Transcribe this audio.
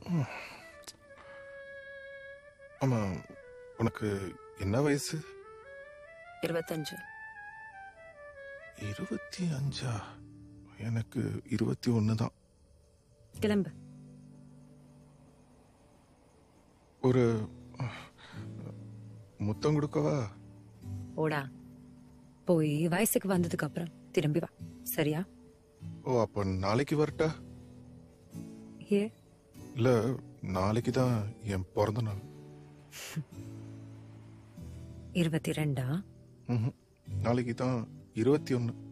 ஆமா உனக்கு என்ன வயசு இருபத்தஞ்சு இருபத்தி அஞ்சா எனக்கு இருபத்தி ஒன்று தான் கிளம்பு ஒரு அஹ், முத்தம் கொடுக்கவா ஓடா போய் வயசுக்கு வந்ததுக்கு அப்புறம் திரும்பி வா சரியா ஓ அப்போ நாளைக்கு வரட்டா ஏ இல்ல நாளைக்கு தான் என் பிறந்த நாள் இருபத்தி ரெண்டா ம்ஹும். நாளைக்கு தான் இருபத்தி ஒன்று